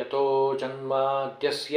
यतो जन्माद्यस्य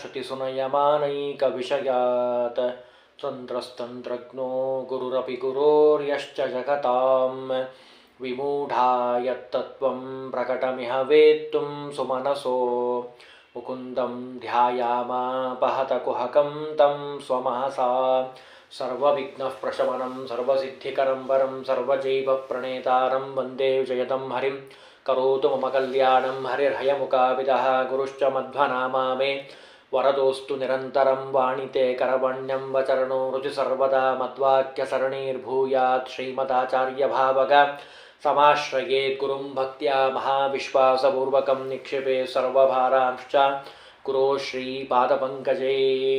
श्रुतिसुनयमानैकविषयात् तन्त्रस्तन्त्रज्ञो गुरुरपि गुरोर्यश्च जगतां विमूढा यत्तत्त्वं प्रकटमिह वेत्तुं सुमनसो मुकुन्दं ध्यायामापहतकुहकं तं स्वमहसा सर्वविघ्नः प्रशमनं सर्वसिद्धिकरं वरं सर्वजैवप्रणेतारं वन्दे जयतं हरिं करोतु मम कल्याणं हरिर्हयमुकाविदः गुरुश्च मध्वनामा मे वरदोऽस्तु निरन्तरं वाणिते करवण्यं वचरणो रुचि सर्वदा मद्वाक्यसरणीर्भूयात् श्रीमदाचार्यभावग समाश्रयेत् गुरुं भक्त्या महाविश्वासपूर्वकं निक्षिपे सर्वभारांश्च गुरो ಶ್ರೀಪಾದಪಂಕಜೇ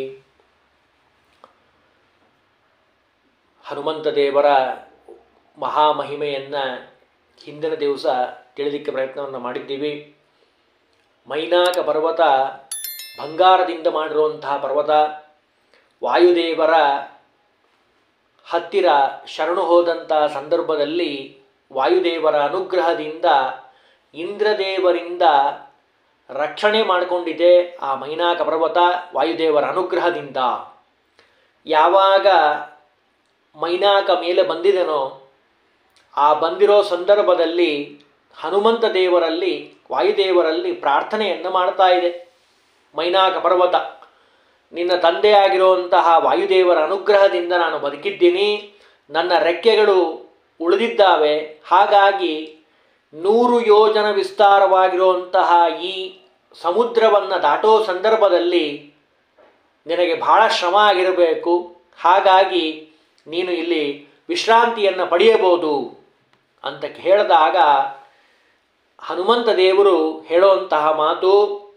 ಹನುಮಂತ ದೇವರ ಮಹಾಮಹಿಮೆಯನ್ನು ಹಿಂದಿನ ದಿವಸ ತಿಳಿಲಿಕ್ಕೆ ಪ್ರಯತ್ನವನ್ನು ಮಾಡಿದ್ದೀವಿ ಮೈನಾಕ ಪರ್ವತ ಬಂಗಾರದಿಂದ ಮಾಡಿರುವಂತಹ ಪರ್ವತ ವಾಯುದೇವರ ಹತ್ತಿರ ಶರಣು ಹೋದಂಥ ಸಂದರ್ಭದಲ್ಲಿ ವಾಯುದೇವರ ಅನುಗ್ರಹದಿಂದ ಇಂದ್ರದೇವರಿಂದ ರಕ್ಷಣೆ ಮಾಡಿಕೊಂಡಿದೆ ಆ ಮೈನಾಕ ಪರ್ವತ ವಾಯುದೇವರ ಅನುಗ್ರಹದಿಂದ ಯಾವಾಗ ಮೈನಾಕ ಮೇಲೆ ಬಂದಿದೆನೋ ಆ ಬಂದಿರೋ ಸಂದರ್ಭದಲ್ಲಿ ಹನುಮಂತ ದೇವರಲ್ಲಿ ವಾಯುದೇವರಲ್ಲಿ ಪ್ರಾರ್ಥನೆಯನ್ನು ಮಾಡ್ತಾ ಇದೆ ಮೈನಾಕ ಪರ್ವತ ನಿನ್ನ ತಂದೆಯಾಗಿರುವಂತಹ ವಾಯುದೇವರ ಅನುಗ್ರಹದಿಂದ ನಾನು ಬದುಕಿದ್ದೀನಿ ನನ್ನ ರೆಕ್ಕೆಗಳು ಉಳಿದಿದ್ದಾವೆ ಹಾಗಾಗಿ ನೂರು ಯೋಜನ ವಿಸ್ತಾರವಾಗಿರುವಂತಹ ಈ ಸಮುದ್ರವನ್ನು ದಾಟೋ ಸಂದರ್ಭದಲ್ಲಿ ನಿನಗೆ ಬಹಳ ಶ್ರಮ ಆಗಿರಬೇಕು ಹಾಗಾಗಿ ನೀನು ಇಲ್ಲಿ ವಿಶ್ರಾಂತಿಯನ್ನು ಪಡೆಯಬಹುದು ಅಂತ ಹೇಳಿದಾಗ ಹನುಮಂತ ದೇವರು ಹೇಳುವಂತಹ ಮಾತು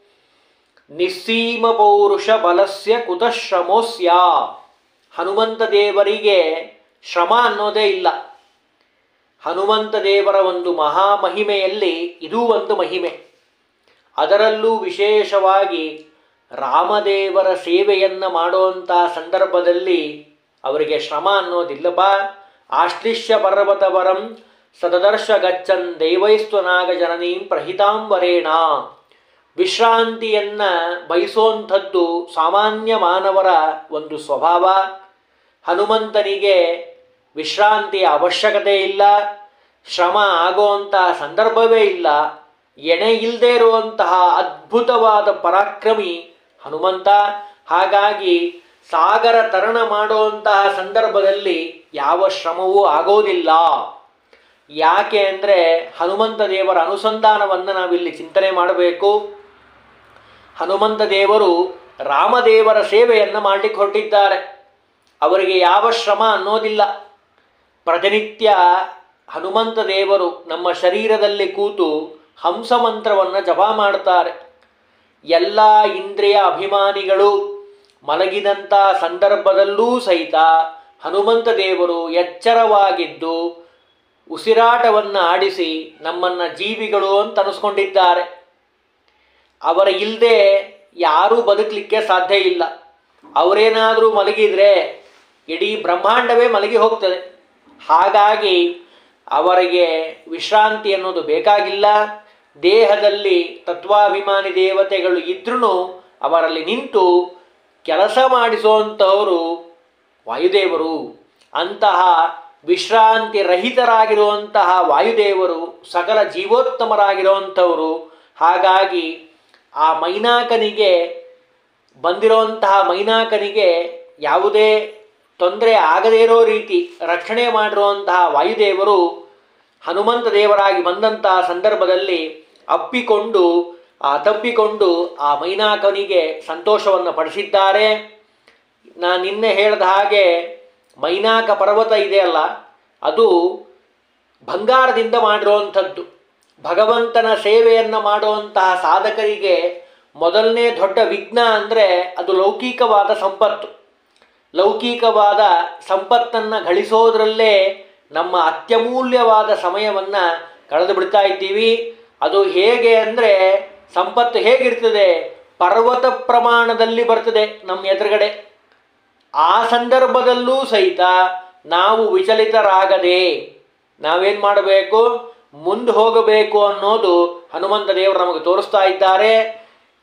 ನಿಸ್ಸೀಮ ಪೌರುಷ ಬಲಸ್ಯ ಕುತಶ್ರಮೋಸ್ಯ ಹನುಮಂತ ದೇವರಿಗೆ ಶ್ರಮ ಅನ್ನೋದೇ ಇಲ್ಲ ಹನುಮಂತ ದೇವರ ಒಂದು ಮಹಾಮಹಿಮೆಯಲ್ಲಿ ಇದೂ ಒಂದು ಮಹಿಮೆ ಅದರಲ್ಲೂ ವಿಶೇಷವಾಗಿ ರಾಮದೇವರ ಸೇವೆಯನ್ನು ಮಾಡುವಂಥ ಸಂದರ್ಭದಲ್ಲಿ ಅವರಿಗೆ ಶ್ರಮ ಅನ್ನೋದಿಲ್ಲಪ್ಪ ಆಶ್ಲಿಷ್ಯ ಪರ್ವತವರಂ ಸದದರ್ಶ ಗಚ್ಚನ್ ದೈವೈಸ್ತ್ವನಾಗ ಜನನೀಂ ಪ್ರಹಿತಾಂಬರೇಣ ವಿಶ್ರಾಂತಿಯನ್ನು ಬಯಸುವಂಥದ್ದು ಸಾಮಾನ್ಯ ಮಾನವರ ಒಂದು ಸ್ವಭಾವ ಹನುಮಂತನಿಗೆ ವಿಶ್ರಾಂತಿಯ ಅವಶ್ಯಕತೆ ಇಲ್ಲ ಶ್ರಮ ಆಗುವಂಥ ಸಂದರ್ಭವೇ ಇಲ್ಲ ಎಣೆ ಇಲ್ಲದೆ ಇರುವಂತಹ ಅದ್ಭುತವಾದ ಪರಾಕ್ರಮಿ ಹನುಮಂತ ಹಾಗಾಗಿ ಸಾಗರ ತರಣ ಮಾಡುವಂತಹ ಸಂದರ್ಭದಲ್ಲಿ ಯಾವ ಶ್ರಮವೂ ಆಗೋದಿಲ್ಲ ಯಾಕೆ ಅಂದರೆ ಹನುಮಂತ ದೇವರ ಅನುಸಂಧಾನವನ್ನು ನಾವಿಲ್ಲಿ ಚಿಂತನೆ ಮಾಡಬೇಕು ಹನುಮಂತ ದೇವರು ರಾಮದೇವರ ಸೇವೆಯನ್ನು ಮಾಡಲಿಕ್ಕೆ ಹೊರಟಿದ್ದಾರೆ ಅವರಿಗೆ ಯಾವ ಶ್ರಮ ಅನ್ನೋದಿಲ್ಲ ಪ್ರತಿನಿತ್ಯ ಹನುಮಂತ ದೇವರು ನಮ್ಮ ಶರೀರದಲ್ಲಿ ಕೂತು ಹಂಸ ಮಂತ್ರವನ್ನು ಜಪ ಮಾಡ್ತಾರೆ ಎಲ್ಲ ಇಂದ್ರಿಯ ಅಭಿಮಾನಿಗಳು ಮಲಗಿದಂಥ ಸಂದರ್ಭದಲ್ಲೂ ಸಹಿತ ಹನುಮಂತ ದೇವರು ಎಚ್ಚರವಾಗಿದ್ದು ಉಸಿರಾಟವನ್ನು ಆಡಿಸಿ ನಮ್ಮನ್ನು ಜೀವಿಗಳು ಅಂತ ಅನಿಸ್ಕೊಂಡಿದ್ದಾರೆ ಅವರ ಇಲ್ಲದೆ ಯಾರೂ ಬದುಕಲಿಕ್ಕೆ ಸಾಧ್ಯ ಇಲ್ಲ ಅವರೇನಾದರೂ ಮಲಗಿದರೆ ಇಡೀ ಬ್ರಹ್ಮಾಂಡವೇ ಮಲಗಿ ಹೋಗ್ತದೆ ಹಾಗಾಗಿ ಅವರಿಗೆ ವಿಶ್ರಾಂತಿ ಅನ್ನೋದು ಬೇಕಾಗಿಲ್ಲ ದೇಹದಲ್ಲಿ ತತ್ವಾಭಿಮಾನಿ ದೇವತೆಗಳು ಇದ್ರೂ ಅವರಲ್ಲಿ ನಿಂತು ಕೆಲಸ ಮಾಡಿಸುವಂತಹವರು ವಾಯುದೇವರು ಅಂತಹ ವಿಶ್ರಾಂತಿ ರಹಿತರಾಗಿರುವಂತಹ ವಾಯುದೇವರು ಸಕಲ ಜೀವೋತ್ತಮರಾಗಿರುವಂಥವರು ಹಾಗಾಗಿ ಆ ಮೈನಾಕನಿಗೆ ಬಂದಿರುವಂತಹ ಮೈನಾಕನಿಗೆ ಯಾವುದೇ ತೊಂದರೆ ಆಗದೇ ಇರೋ ರೀತಿ ರಕ್ಷಣೆ ಮಾಡಿರುವಂತಹ ವಾಯುದೇವರು ಹನುಮಂತ ದೇವರಾಗಿ ಬಂದಂತಹ ಸಂದರ್ಭದಲ್ಲಿ ಅಪ್ಪಿಕೊಂಡು ಆ ತಪ್ಪಿಕೊಂಡು ಆ ಮೈನಾಕನಿಗೆ ಸಂತೋಷವನ್ನು ಪಡಿಸಿದ್ದಾರೆ ನಾನು ನಿನ್ನೆ ಹೇಳಿದ ಹಾಗೆ ಮೈನಾಕ ಪರ್ವತ ಇದೆಯಲ್ಲ ಅದು ಬಂಗಾರದಿಂದ ಮಾಡಿರುವಂಥದ್ದು ಭಗವಂತನ ಸೇವೆಯನ್ನು ಮಾಡುವಂತಹ ಸಾಧಕರಿಗೆ ಮೊದಲನೇ ದೊಡ್ಡ ವಿಘ್ನ ಅಂದರೆ ಅದು ಲೌಕಿಕವಾದ ಸಂಪತ್ತು ಲೌಕಿಕವಾದ ಸಂಪತ್ತನ್ನು ಗಳಿಸೋದ್ರಲ್ಲೇ ನಮ್ಮ ಅತ್ಯಮೂಲ್ಯವಾದ ಸಮಯವನ್ನು ಕಳೆದು ಬಿಡ್ತಾ ಇದ್ದೀವಿ ಅದು ಹೇಗೆ ಅಂದರೆ ಸಂಪತ್ತು ಹೇಗಿರ್ತದೆ ಪರ್ವತ ಪ್ರಮಾಣದಲ್ಲಿ ಬರ್ತದೆ ನಮ್ಮ ಎದುರುಗಡೆ ಆ ಸಂದರ್ಭದಲ್ಲೂ ಸಹಿತ ನಾವು ವಿಚಲಿತರಾಗದೆ ನಾವೇನು ಮಾಡಬೇಕು ಮುಂದೆ ಹೋಗಬೇಕು ಅನ್ನೋದು ಹನುಮಂತ ದೇವರು ನಮಗೆ ತೋರಿಸ್ತಾ ಇದ್ದಾರೆ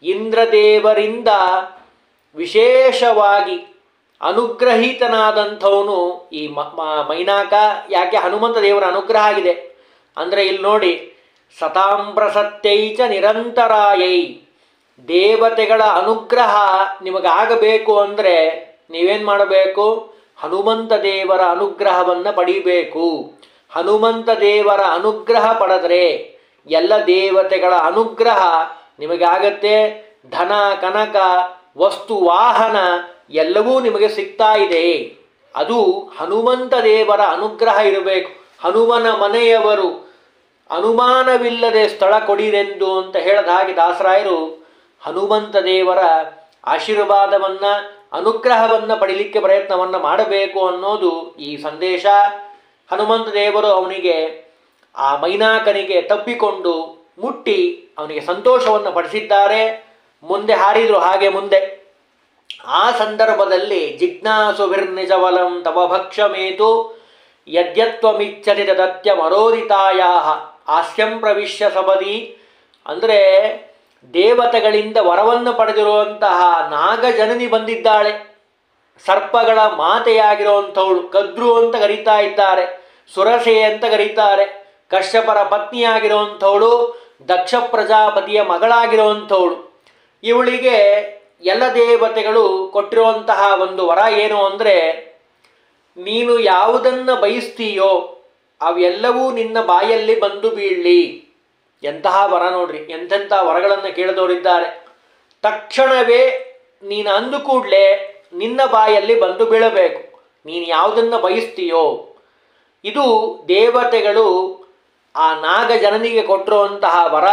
ಇಂದ್ರದೇವರಿಂದ ವಿಶೇಷವಾಗಿ ಅನುಗ್ರಹೀತನಾದಂಥವನು ಈ ಮ ಮ- ಮೈನಾಕ ಯಾಕೆ ಹನುಮಂತ ದೇವರ ಅನುಗ್ರಹ ಆಗಿದೆ ಅಂದರೆ ಇಲ್ಲಿ ನೋಡಿ ಸತಾಂಪ್ರಸತ್ಯೈಚ ನಿರಂತರಾಯೈ ದೇವತೆಗಳ ಅನುಗ್ರಹ ನಿಮಗಾಗಬೇಕು ಅಂದರೆ ನೀವೇನು ಮಾಡಬೇಕು ಹನುಮಂತ ದೇವರ ಅನುಗ್ರಹವನ್ನು ಪಡಿಬೇಕು ಹನುಮಂತ ದೇವರ ಅನುಗ್ರಹ ಪಡೆದರೆ ಎಲ್ಲ ದೇವತೆಗಳ ಅನುಗ್ರಹ ನಿಮಗಾಗತ್ತೆ ಧನ ಕನಕ ವಸ್ತು ವಾಹನ ಎಲ್ಲವೂ ನಿಮಗೆ ಸಿಗ್ತಾ ಇದೆ ಅದು ಹನುಮಂತ ದೇವರ ಅನುಗ್ರಹ ಇರಬೇಕು ಹನುಮನ ಮನೆಯವರು ಅನುಮಾನವಿಲ್ಲದೆ ಸ್ಥಳ ಕೊಡಿರೆಂದು ಅಂತ ಹೇಳಿದ ಹಾಗೆ ದಾಸರಾಯರು ಹನುಮಂತ ದೇವರ ಆಶೀರ್ವಾದವನ್ನ ಅನುಗ್ರಹವನ್ನು ಪಡಿಲಿಕ್ಕೆ ಪ್ರಯತ್ನವನ್ನು ಮಾಡಬೇಕು ಅನ್ನೋದು ಈ ಸಂದೇಶ ಹನುಮಂತ ದೇವರು ಅವನಿಗೆ ಆ ಮೈನಾಕನಿಗೆ ತಪ್ಪಿಕೊಂಡು ಮುಟ್ಟಿ ಅವನಿಗೆ ಸಂತೋಷವನ್ನು ಪಡಿಸಿದ್ದಾರೆ ಮುಂದೆ ಹಾರಿದ್ರು ಹಾಗೆ ಮುಂದೆ ಆ ಸಂದರ್ಭದಲ್ಲಿ ಜಿಜ್ಞಾಸುಭಿರ್ನಿಜವಲಂ ತವ ಭಕ್ಷಮೇತು ಯದ್ಯತ್ವಮಿಚ್ಛತಿ ತದತ್ಯ ಮರೋದಿತಾಯ ಹಾಸ್ಯಂ ಪ್ರವಿಶ್ಯ ಸಬದಿ ಅಂದರೆ ದೇವತೆಗಳಿಂದ ವರವನ್ನು ಪಡೆದಿರುವಂತಹ ನಾಗಜನನಿ ಬಂದಿದ್ದಾಳೆ ಸರ್ಪಗಳ ಮಾತೆಯಾಗಿರುವಂಥವಳು ಕದ್ರು ಅಂತ ಕರೀತಾ ಇದ್ದಾರೆ ಸುರಸೆ ಅಂತ ಕರೀತಾರೆ ಕಶ್ಯಪರ ಪತ್ನಿಯಾಗಿರುವಂಥವಳು ದಕ್ಷ ಪ್ರಜಾಪತಿಯ ಮಗಳಾಗಿರುವಂಥವಳು ಇವಳಿಗೆ ಎಲ್ಲ ದೇವತೆಗಳು ಕೊಟ್ಟಿರುವಂತಹ ಒಂದು ವರ ಏನು ಅಂದರೆ ನೀನು ಯಾವುದನ್ನು ಬಯಸ್ತೀಯೋ ಅವೆಲ್ಲವೂ ನಿನ್ನ ಬಾಯಲ್ಲಿ ಬಂದು ಬೀಳಲಿ ಎಂತಹ ವರ ನೋಡ್ರಿ ಎಂತೆಂಥ ವರಗಳನ್ನು ಕೇಳಿದವರಿದ್ದಾರೆ ತಕ್ಷಣವೇ ನೀನು ಅಂದು ಕೂಡಲೇ ನಿನ್ನ ಬಾಯಲ್ಲಿ ಬಂದು ಬೀಳಬೇಕು ನೀನು ಯಾವುದನ್ನು ಬಯಸ್ತೀಯೋ ಇದು ದೇವತೆಗಳು ಆ ನಾಗಜನನಿಗೆ ಕೊಟ್ಟಿರುವಂತಹ ವರ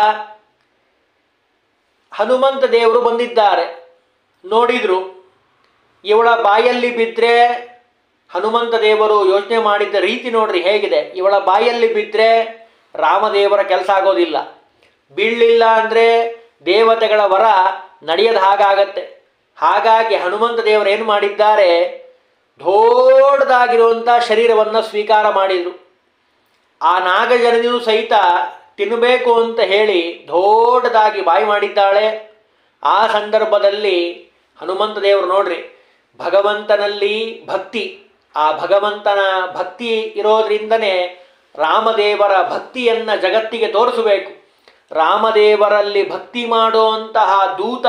ಹನುಮಂತ ದೇವರು ಬಂದಿದ್ದಾರೆ ನೋಡಿದ್ರು ಇವಳ ಬಾಯಲ್ಲಿ ಬಿದ್ದರೆ ಹನುಮಂತ ದೇವರು ಯೋಚನೆ ಮಾಡಿದ್ದ ರೀತಿ ನೋಡ್ರಿ ಹೇಗಿದೆ ಇವಳ ಬಾಯಲ್ಲಿ ಬಿದ್ದರೆ ರಾಮದೇವರ ಕೆಲಸ ಆಗೋದಿಲ್ಲ ಬೀಳಲಿಲ್ಲ ಅಂದರೆ ದೇವತೆಗಳ ವರ ನಡೆಯದ ಹಾಗಾಗತ್ತೆ ಹಾಗಾಗಿ ಹನುಮಂತ ದೇವರು ಏನು ಮಾಡಿದ್ದಾರೆ ದೊಡ್ಡದಾಗಿರುವಂಥ ಶರೀರವನ್ನು ಸ್ವೀಕಾರ ಮಾಡಿದರು ಆ ನಾಗಜನನಿಯೂ ಸಹಿತ ತಿನ್ನಬೇಕು ಅಂತ ಹೇಳಿ ದೊಡ್ಡದಾಗಿ ಬಾಯಿ ಮಾಡಿದ್ದಾಳೆ ಆ ಸಂದರ್ಭದಲ್ಲಿ ಹನುಮಂತ ದೇವರು ನೋಡ್ರಿ ಭಗವಂತನಲ್ಲಿ ಭಕ್ತಿ ಆ ಭಗವಂತನ ಭಕ್ತಿ ಇರೋದ್ರಿಂದನೇ ರಾಮದೇವರ ಭಕ್ತಿಯನ್ನು ಜಗತ್ತಿಗೆ ತೋರಿಸಬೇಕು ರಾಮದೇವರಲ್ಲಿ ಭಕ್ತಿ ಮಾಡುವಂತಹ ದೂತ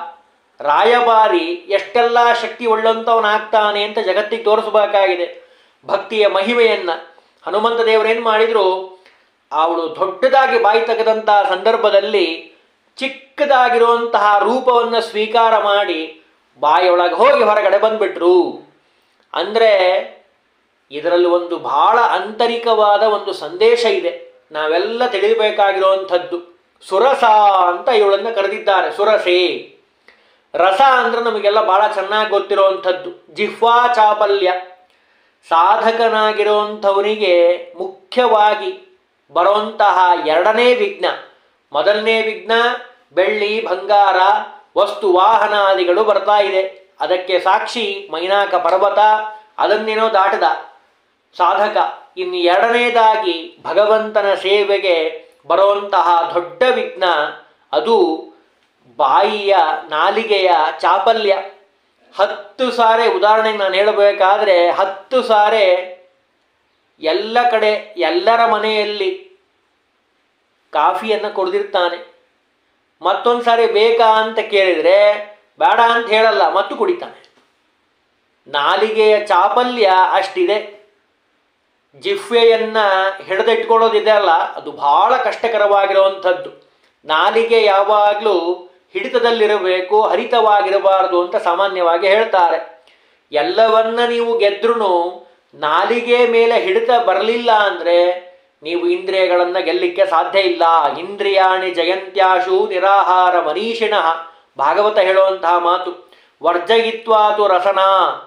ರಾಯಭಾರಿ ಎಷ್ಟೆಲ್ಲ ಶಕ್ತಿ ಉಳ್ಳಂಥವನಾಗ್ತಾನೆ ಅಂತ ಜಗತ್ತಿಗೆ ತೋರಿಸಬೇಕಾಗಿದೆ ಭಕ್ತಿಯ ಮಹಿಮೆಯನ್ನು ಹನುಮಂತ ದೇವರೇನು ಮಾಡಿದರು ಅವಳು ದೊಡ್ಡದಾಗಿ ಬಾಯಿ ತೆಗೆದಂತಹ ಸಂದರ್ಭದಲ್ಲಿ ಚಿಕ್ಕದಾಗಿರುವಂತಹ ರೂಪವನ್ನು ಸ್ವೀಕಾರ ಮಾಡಿ ಬಾಯಿಯೊಳಗೆ ಹೋಗಿ ಹೊರಗಡೆ ಬಂದ್ಬಿಟ್ರು ಅಂದರೆ ಇದರಲ್ಲಿ ಒಂದು ಬಹಳ ಆಂತರಿಕವಾದ ಒಂದು ಸಂದೇಶ ಇದೆ ನಾವೆಲ್ಲ ತಿಳಿಯಬೇಕಾಗಿರುವಂಥದ್ದು ಸುರಸ ಅಂತ ಇವಳನ್ನು ಕರೆದಿದ್ದಾರೆ ಸುರಸೆ ರಸ ಅಂದ್ರೆ ನಮಗೆಲ್ಲ ಬಹಳ ಚೆನ್ನಾಗಿ ಗೊತ್ತಿರುವಂಥದ್ದು ಜಿಹ್ವಾ ಚಾಪಲ್ಯ ಸಾಧಕನಾಗಿರುವಂಥವನಿಗೆ ಮುಖ್ಯವಾಗಿ ಬರುವಂತಹ ಎರಡನೇ ವಿಘ್ನ ಮೊದಲನೇ ವಿಘ್ನ ಬೆಳ್ಳಿ ಬಂಗಾರ ವಸ್ತು ವಾಹನಾದಿಗಳು ಬರ್ತಾ ಇದೆ ಅದಕ್ಕೆ ಸಾಕ್ಷಿ ಮೈನಾಕ ಪರ್ವತ ಅದನ್ನೇನೋ ದಾಟದ ಸಾಧಕ ಇನ್ನು ಎರಡನೇದಾಗಿ ಭಗವಂತನ ಸೇವೆಗೆ ಬರುವಂತಹ ದೊಡ್ಡ ವಿಘ್ನ ಅದು ಬಾಯಿಯ ನಾಲಿಗೆಯ ಚಾಪಲ್ಯ ಹತ್ತು ಸಾರೆ ಉದಾಹರಣೆಗೆ ನಾನು ಹೇಳಬೇಕಾದ್ರೆ ಹತ್ತು ಸಾರೆ ಎಲ್ಲ ಕಡೆ ಎಲ್ಲರ ಮನೆಯಲ್ಲಿ ಕಾಫಿಯನ್ನು ಕುಡಿದಿರ್ತಾನೆ ಮತ್ತೊಂದು ಸಾರಿ ಬೇಕಾ ಅಂತ ಕೇಳಿದರೆ ಬೇಡ ಅಂತ ಹೇಳಲ್ಲ ಮತ್ತು ಕುಡಿತಾನೆ ನಾಲಿಗೆಯ ಚಾಪಲ್ಯ ಅಷ್ಟಿದೆ ಜಿಫ್ವೆಯನ್ನ ಹಿಡಿದಿಟ್ಕೊಳ್ಳೋದಿದೆ ಅಲ್ಲ ಅದು ಬಹಳ ಕಷ್ಟಕರವಾಗಿರುವಂಥದ್ದು ನಾಲಿಗೆ ಯಾವಾಗಲೂ ಹಿಡಿತದಲ್ಲಿರಬೇಕು ಹರಿತವಾಗಿರಬಾರದು ಅಂತ ಸಾಮಾನ್ಯವಾಗಿ ಹೇಳ್ತಾರೆ ಎಲ್ಲವನ್ನ ನೀವು ಗೆದ್ರೂ ನಾಲಿಗೆ ಮೇಲೆ ಹಿಡಿತ ಬರಲಿಲ್ಲ ಅಂದರೆ ನೀವು ಇಂದ್ರಿಯಗಳನ್ನು ಗೆಲ್ಲಲಿಕ್ಕೆ ಸಾಧ್ಯ ಇಲ್ಲ ಇಂದ್ರಿಯಾಣಿ ಜಯಂತ್ಯಾಶು ನಿರಾಹಾರ ಮನೀಷಿಣ ಭಾಗವತ ಹೇಳುವಂತಹ ಮಾತು ವರ್ಜಯಿತ್ವಾತು ರಸನ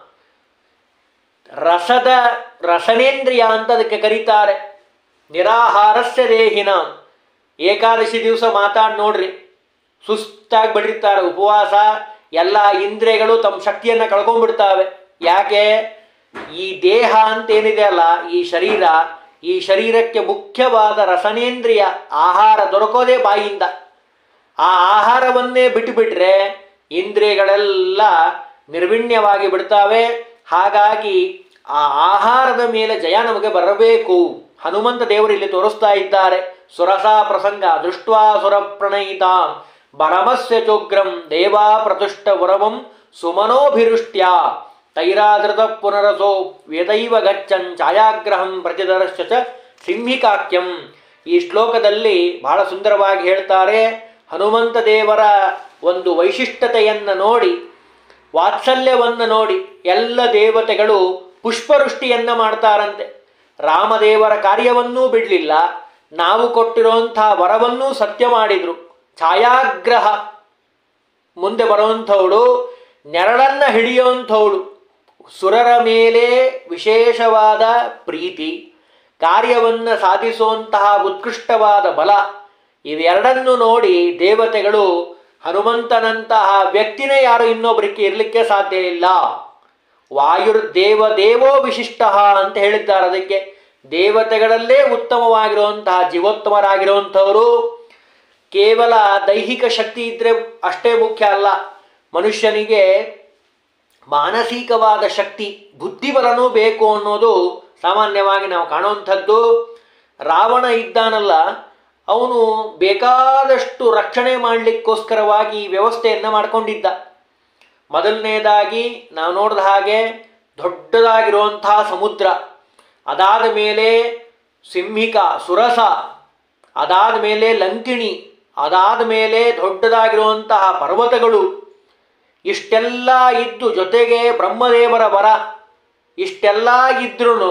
ರಸದ ರಸನೇಂದ್ರಿಯ ಅಂತ ಅದಕ್ಕೆ ಕರೀತಾರೆ ನಿರಾಹಾರಸ್ಯ ದೇಹಿನ ಏಕಾದಶಿ ದಿವಸ ಮಾತಾಡಿ ನೋಡ್ರಿ ಸುಸ್ತಾಗಿ ಬಿಡಿರ್ತಾರೆ ಉಪವಾಸ ಎಲ್ಲ ಇಂದ್ರಿಯಗಳು ತಮ್ಮ ಶಕ್ತಿಯನ್ನು ಕಳ್ಕೊಂಡ್ಬಿಡ್ತಾವೆ ಯಾಕೆ ಈ ದೇಹ ಅಂತ ಏನಿದೆ ಅಲ್ಲ ಈ ಶರೀರ ಈ ಶರೀರಕ್ಕೆ ಮುಖ್ಯವಾದ ರಸನೇಂದ್ರಿಯ ಆಹಾರ ದೊರಕೋದೇ ಬಾಯಿಯಿಂದ ಆ ಆಹಾರವನ್ನೇ ಬಿಟ್ಟುಬಿಟ್ರೆ ಇಂದ್ರಿಯಗಳೆಲ್ಲ ನಿರ್ವಿಣ್ಯವಾಗಿ ಬಿಡ್ತಾವೆ ಹಾಗಾಗಿ ಆ ಆಹಾರದ ಮೇಲೆ ಜಯ ನಮಗೆ ಬರಬೇಕು ಹನುಮಂತ ದೇವರು ಇಲ್ಲಿ ತೋರಿಸ್ತಾ ಇದ್ದಾರೆ ಸುರಸಾ ಪ್ರಸಂಗ ದೃಷ್ಟ್ವಾ ಸುರ ಪ್ರಣಯಿತ ಬರಮಸ್ಯ ಚೋಗ್ರಂ ದೇವಾ ಪ್ರತುಷ್ಟ ವರವಂ ಸುಮನೋಭಿರುಷ್ಟ್ಯ ತೈರಾದೃತ ಪುನರಸೋ ವೇದೈವ ಗಚ್ಚನ್ ಛಾಯಾಗ್ರಹಂ ಪ್ರತಿದರ್ಶ ಚ ಸಿಂಹಿಕಾಕ್ಯಂ ಈ ಶ್ಲೋಕದಲ್ಲಿ ಬಹಳ ಸುಂದರವಾಗಿ ಹೇಳ್ತಾರೆ ಹನುಮಂತ ದೇವರ ಒಂದು ವೈಶಿಷ್ಟ್ಯತೆಯನ್ನು ನೋಡಿ ವಾತ್ಸಲ್ಯವನ್ನು ನೋಡಿ ಎಲ್ಲ ದೇವತೆಗಳು ಪುಷ್ಪವೃಷ್ಟಿಯನ್ನ ಮಾಡ್ತಾರಂತೆ ರಾಮದೇವರ ಕಾರ್ಯವನ್ನೂ ಬಿಡಲಿಲ್ಲ ನಾವು ಕೊಟ್ಟಿರುವಂಥ ವರವನ್ನೂ ಸತ್ಯ ಮಾಡಿದ್ರು ಛಾಯಾಗ್ರಹ ಮುಂದೆ ಬರುವಂಥವಳು ನೆರಳನ್ನ ಹಿಡಿಯುವಂಥವಳು ಸುರರ ಮೇಲೆ ವಿಶೇಷವಾದ ಪ್ರೀತಿ ಕಾರ್ಯವನ್ನು ಸಾಧಿಸುವಂತಹ ಉತ್ಕೃಷ್ಟವಾದ ಬಲ ಇವೆರಡನ್ನು ನೋಡಿ ದೇವತೆಗಳು ಹನುಮಂತನಂತಹ ವ್ಯಕ್ತಿನೇ ಯಾರು ಇನ್ನೊಬ್ಬರಿಗೆ ಇರಲಿಕ್ಕೆ ಸಾಧ್ಯ ಇಲ್ಲ ವಾಯುರ್ದೇವ ದೇವೋ ವಿಶಿಷ್ಟ ಅಂತ ಹೇಳಿದ್ದಾರೆ ಅದಕ್ಕೆ ದೇವತೆಗಳಲ್ಲೇ ಉತ್ತಮವಾಗಿರುವಂತಹ ಜೀವೋತ್ತಮರಾಗಿರುವಂಥವರು ಕೇವಲ ದೈಹಿಕ ಶಕ್ತಿ ಇದ್ರೆ ಅಷ್ಟೇ ಮುಖ್ಯ ಅಲ್ಲ ಮನುಷ್ಯನಿಗೆ ಮಾನಸಿಕವಾದ ಶಕ್ತಿ ಬುದ್ಧಿಬಲನೂ ಬೇಕು ಅನ್ನೋದು ಸಾಮಾನ್ಯವಾಗಿ ನಾವು ಕಾಣುವಂಥದ್ದು ರಾವಣ ಇದ್ದಾನಲ್ಲ ಅವನು ಬೇಕಾದಷ್ಟು ರಕ್ಷಣೆ ಮಾಡಲಿಕ್ಕೋಸ್ಕರವಾಗಿ ಈ ವ್ಯವಸ್ಥೆಯನ್ನು ಮಾಡಿಕೊಂಡಿದ್ದ ಮೊದಲನೇದಾಗಿ ನಾವು ನೋಡಿದ ಹಾಗೆ ದೊಡ್ಡದಾಗಿರುವಂತಹ ಸಮುದ್ರ ಅದಾದ ಮೇಲೆ ಸಿಂಹಿಕ ಸುರಸ ಅದಾದ ಮೇಲೆ ಲಂಕಿಣಿ ಅದಾದ ಮೇಲೆ ದೊಡ್ಡದಾಗಿರುವಂತಹ ಪರ್ವತಗಳು ಇಷ್ಟೆಲ್ಲ ಇದ್ದು ಜೊತೆಗೆ ಬ್ರಹ್ಮದೇವರ ವರ ಇಷ್ಟೆಲ್ಲ ಇದ್ರೂ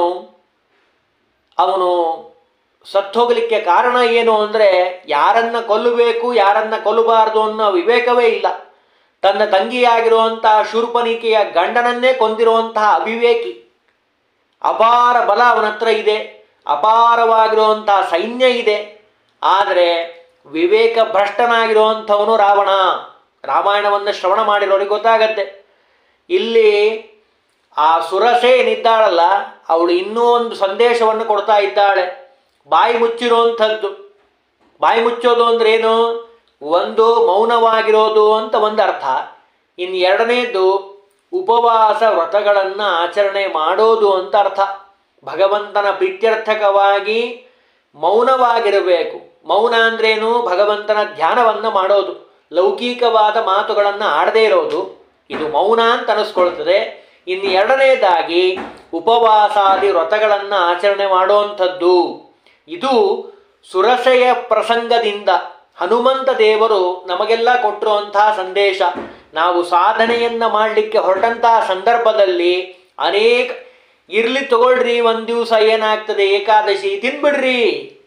ಅವನು ಸತ್ತೋಗಲಿಕ್ಕೆ ಕಾರಣ ಏನು ಅಂದರೆ ಯಾರನ್ನ ಕೊಲ್ಲಬೇಕು ಯಾರನ್ನ ಕೊಲ್ಲಬಾರದು ಅನ್ನೋ ವಿವೇಕವೇ ಇಲ್ಲ ತನ್ನ ತಂಗಿಯಾಗಿರುವಂತಹ ಶೂರ್ಪನಿಕೆಯ ಗಂಡನನ್ನೇ ಕೊಂದಿರುವಂತಹ ಅವಿವೇಕಿ ಅಪಾರ ಬಲ ಅವನ ಹತ್ರ ಇದೆ ಅಪಾರವಾಗಿರುವಂತಹ ಸೈನ್ಯ ಇದೆ ಆದರೆ ವಿವೇಕ ಭ್ರಷ್ಟನಾಗಿರುವಂಥವನು ರಾವಣ ರಾಮಾಯಣವನ್ನು ಶ್ರವಣ ಮಾಡಿರೋರಿಗೆ ಗೊತ್ತಾಗತ್ತೆ ಇಲ್ಲಿ ಆ ಸುರಸೆ ಏನಿದ್ದಾಳಲ್ಲ ಅವಳು ಇನ್ನೂ ಒಂದು ಸಂದೇಶವನ್ನು ಕೊಡ್ತಾ ಇದ್ದಾಳೆ ಬಾಯಿ ಮುಚ್ಚಿರುವಂಥದ್ದು ಬಾಯಿ ಮುಚ್ಚೋದು ಅಂದ್ರೆ ಏನು ಒಂದು ಮೌನವಾಗಿರೋದು ಅಂತ ಒಂದು ಅರ್ಥ ಇನ್ನು ಎರಡನೇದು ಉಪವಾಸ ವ್ರತಗಳನ್ನು ಆಚರಣೆ ಮಾಡೋದು ಅಂತ ಅರ್ಥ ಭಗವಂತನ ಪ್ರೀತ್ಯರ್ಥಕವಾಗಿ ಮೌನವಾಗಿರಬೇಕು ಮೌನ ಅಂದ್ರೇನು ಭಗವಂತನ ಧ್ಯಾನವನ್ನು ಮಾಡೋದು ಲೌಕಿಕವಾದ ಮಾತುಗಳನ್ನು ಆಡದೇ ಇರೋದು ಇದು ಮೌನ ಅಂತ ಅನಿಸ್ಕೊಳ್ತದೆ ಇನ್ನು ಎರಡನೇದಾಗಿ ಉಪವಾಸಾದಿ ವ್ರತಗಳನ್ನು ಆಚರಣೆ ಮಾಡುವಂಥದ್ದು ಇದು ಸುರಸೆಯ ಪ್ರಸಂಗದಿಂದ ಹನುಮಂತ ದೇವರು ನಮಗೆಲ್ಲ ಕೊಟ್ಟಿರುವಂತಹ ಸಂದೇಶ ನಾವು ಸಾಧನೆಯನ್ನ ಮಾಡಲಿಕ್ಕೆ ಹೊರಟಂತಹ ಸಂದರ್ಭದಲ್ಲಿ ಅನೇಕ ಇರ್ಲಿ ತಗೊಳ್ರಿ ಒಂದು ದಿವಸ ಏನಾಗ್ತದೆ ಏಕಾದಶಿ ತಿನ್ಬಿಡ್ರಿ